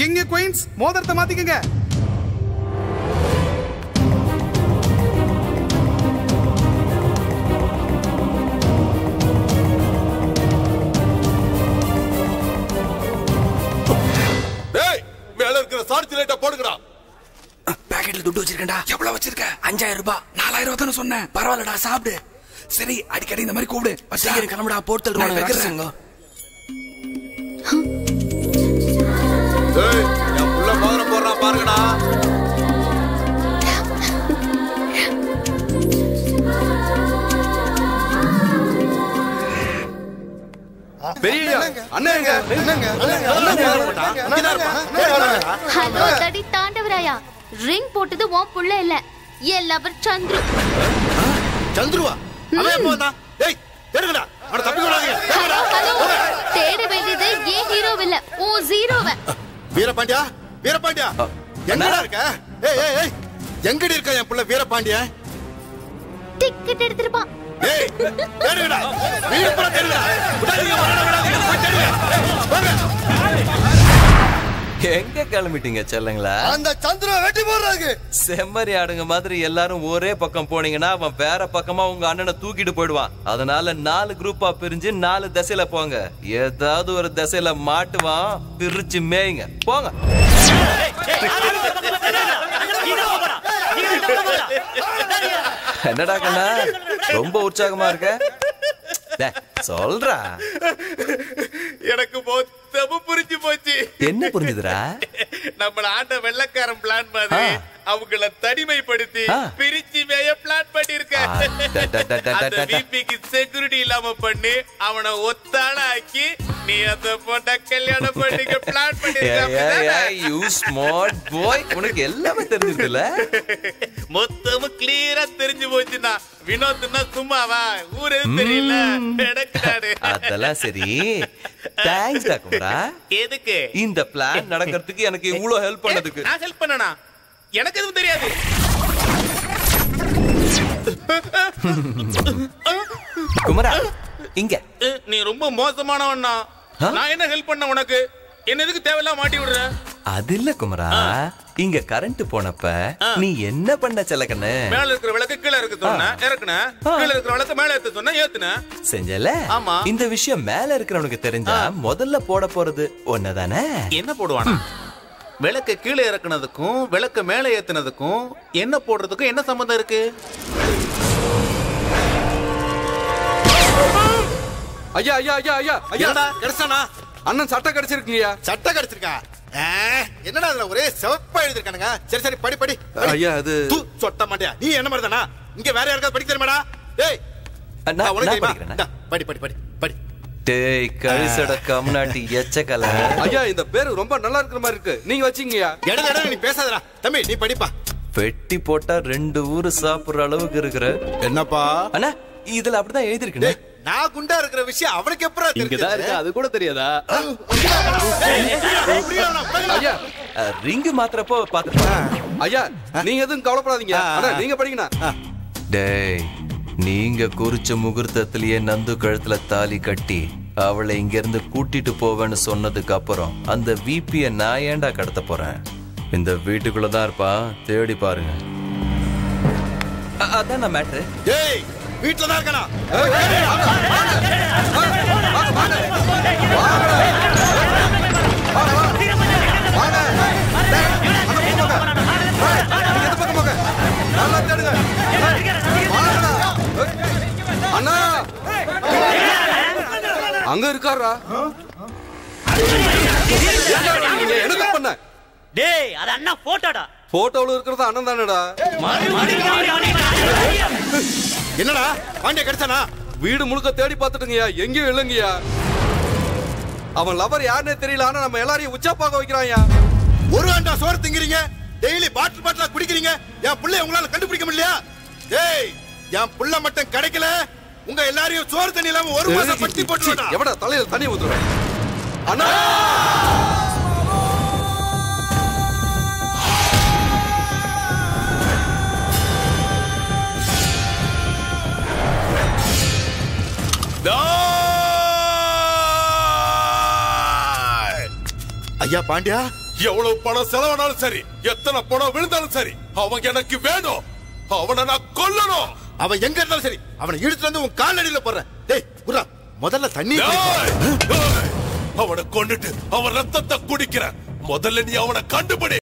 King queens மோதிரத்தை மாத்திக்கங்க டேய் மேல இருக்கிற சார்ஜ் லைட்ட போடுங்கடா பாக்கெட்ல துட்டு வச்சிருக்கேன்டா எவ்வளவு வச்சிருக்க அஞ்சாயிரம் ரூபாய் நாலாயிரம் ரூபாய் தானே சொன்னேன் பரவாயில்லடா சாப்பிடு சரி அடிக்கடி இந்த மாதிரி கூப்பிடு சீக்கிரம் கிளம்புடா போட்டு தள்ளுவாங்க வைக்கிறேன் டேய் என் புள்ள மோதிரம் போடுறான் பாருங்கடா பெரிய அண்ணங்க ஹலோ தடி தாண்டவராயா ரிங் போட்டது உன் புள்ள இல்ல என் லவர் சந்துரு சந்துருவா அவன் எப்போ வந்தான் டேய் எடுங்கடா அவன தப்பி விடாதீங்க ஹலோ ஹலோ தேட வேண்டியது ஏன் ஹீரோ இல்ல உன் ஜீரோவ வீரபாண்டியா வீரபாண்டியா எங்கடா இருக்க ஏய் ஏய் ஏய் எங்கடி இருக்க என் புள்ள வீரபாண்டியா டிக்கெட் எடுத்துருப்பான் ஏய் தேடுங்கடா வீடு புற தேடுங்கடா விடாதீங்க வரடா விடாதீங்க போய் தேடுங்க வாங்க எங்க கிளம்பிட்டீங்க செல்லுங்களா அந்த சந்திரன் வெட்டி போடுறாங்க செம்மறி ஆடுங்க மாதிரி எல்லாரும் ஒரே பக்கம் போனீங்கன்னா அவன் வேற பக்கமா உங்க அண்ணனை தூக்கிட்டு போயிடுவான் அதனால நாலு குரூப்பா பிரிஞ்சு நாலு திசையில போங்க ஏதாவது ஒரு திசையில மாட்டுவான் பிரிச்சு மேய்ங்க போங்க என்னடா கண்ணா ரொம்ப உற்சாகமா இருக்க டேய், சொல்றா எனக்கு மொத்தமும் புரிஞ்சு போச்சு என்ன புரிஞ்சுதுடா நம்மள ஆண்ட வெள்ளக்காரன் பிளான் மாதிரி ஆ. அவங்கள தனிமைப்படுத்தி ஆ. பிரிச்சு மேய பிளான் பண்ணிருக்கேன் அடடடடடடட. அந்த விபிக்கு செக்யூரிட்டி இல்லாம பண்ணி அவனை ஒத்தாள ஆக்கி நீ அந்த பொண்ண கல்யாணம் பண்ணிக்க பிளான் பண்ணிருக்க யூ ஸ்மார்ட் பாய் உனக்கு எல்லாமே தெரிஞ்சுதுல மொத்தமும் கிளியரா தெரிஞ்சு போச்சுன்னா வினோத்னா சும்மாவா ஊர் எதுவும் தெரியல எடுக்கிறாரு அதெல்லாம் சரி தேங்க்ஸ் டாக்குமரா எதுக்கு இந்த பிளான் நடக்கிறதுக்கு எனக்கு இவ்வளவு ஹெல்ப் பண்ணதுக்கு நான் ஹெல்ப் பண்ணனா எனக்கு எதுவும் தெரியாது குமரா இங்க அஹ், நீ ரொம்ப மோசமானவன்னா ஆ? நான் என்ன ஹெல்ப் பண்ண உனக்கு என்ன எதுக்கு தேவையில்லாம மாட்டி விடுற அது இல்ல குமரா இங்க கரண்ட் போனப்ப ஆ. நீ என்ன பண்ண செலக்கண்ணு மேல இருக்கிற விளக்கு கீழே இருக்க சொன்ன இறக்குன கீழே இருக்கிற விளக்கு மேல ஏத்த சொன்ன ஏத்துன செஞ்சல ஆமா. இந்த விஷயம் மேல இருக்கிறவனுக்கு தெரிஞ்சா முதல்ல போட போறது ஒன்னதானே என்ன போடுவானா விளக்க கீழே இறக்குனதுக்கும் விளக்க மேல ஏத்துனதுக்கும் என்ன போடுறதுக்கும் என்ன சம்பந்தம் இருக்கு ஐயா ஐயா ஐயா ஐயா ஐயா என்னடா கிடைச்சானா அண்ணன் சட்டை கிடைச்சிருக்கீங்க சட்டை கிடைச்சிருக்கா ஆ, என்னடா அதுல ஒரே சிவப்பா எழுதிருக்கானுங்க சரி சரி படி படி படி. ஐயா, அது- தூ, சொட்ட மாட்டியா நீ என்ன மாதிரி தானா இங்க வேற யாருக்காவது படிக்க தெரியுமாடா டேய் நான் நான் உனக்கு நான் தெரியுமா? படிக்கிறேன் இந்தா, படி படி படி படி டேய் கழிசட கம்நாட்டி எச்சக்கல ஐயா இந்த பேரு ரொம்ப நல்லா இருக்கிற மாதிரி இருக்கு நீங்க வச்சீங்கய்யா இடையில இடையில நீ பேசாதடா தம்பி நீ படிப்பா வெட்டி போட்டா ரெண்டு ஊரு சாப்பிடுற அளவுக்கு இருக்கிற என்னப்பா அண்ணா இதுல அப்படிதான் எழுதிருக்குண்ணே டேய், நான் குண்டா இருக்கிற விஷயம் அவனுக்கு எப்பரா இங்கதான் இருக்கு அது கூட தெரியாதா தெரியும் ஐயா ரிங்கு மாத்திரப்போ பாத்து ஐயா நீங்க எதுவும் கவலைப்படாதீங்க அண்ணா நீங்க படிக்கணும் டேய் நீங்க குறிச்ச முகூர்த்தத்திலேயே நந்து கழுத்துல தாலி கட்டி அவளை இங்க இருந்து கூட்டிட்டு போவேன்னு சொன்னதுக்கு அப்புறம் அந்த விபிய நான் ஏன்டா கடத்த போறேன் இந்த வீட்டுக்குள்ள தான் இருப்பா தேடி பாருங்க அ- அதான் நான் மேட்ரு டேய் வீட்ல தான் இருக்கனா நீங்க எந்த பக்கம் போங்க நல்லா தேடுங்க வாங்கடா. அண்ணா அங்க இருக்காரா நீங்க என்ன பண்ண டேய் அது அண்ணா போட்டோடா போட்டோல இருக்கிறது அண்ணன் தானடா என்னடா பாண்டிய கிடைச்சானா வீடு முழுக்க தேடி பார்த்துட்டுங்கய்யா எங்கேயும் இல்லைங்கய்யா அவன் லவர் யாருன்னே தெரியல ஆனா நம்ம எல்லாரையும் உச்சா பார்க்க வைக்கிறான்யா ஒரு ஆண்டா சோறு திங்கிறீங்க டெய்லி பாட்டில் பாட்டிலா குடிக்கிறீங்க என் பிள்ளைய உங்களால கண்டுபிடிக்க முடியலையா டேய் என் புள்ள மட்டும் கிடைக்கல உங்க எல்லாரையும் சோறு தண்ணி இல்லாம ஒரு மாசம் பட்டி போட்டு எவடா தலையில தண்ணி ஊத்துறேன் அண்ணா ஐயா பாண்டியா எவ்வளவு பணம் செலவானாலும் சரி எத்தனை பணம் விழுந்தாலும் சரி அவன் எனக்கு வேணும் அவனை நான் கொல்லணும் அவன் எங்க இருந்தாலும் சரி அவனை இழுத்து வந்து உன் கால் அடியில போடுறேன் டேய் குர்ரா முதல்ல தண்ணி டேய், டேய், அவனை கொண்டுட்டு அவன் ரத்தத்தை குடிக்கிற முதல்ல நீ அவனை கண்டுபிடி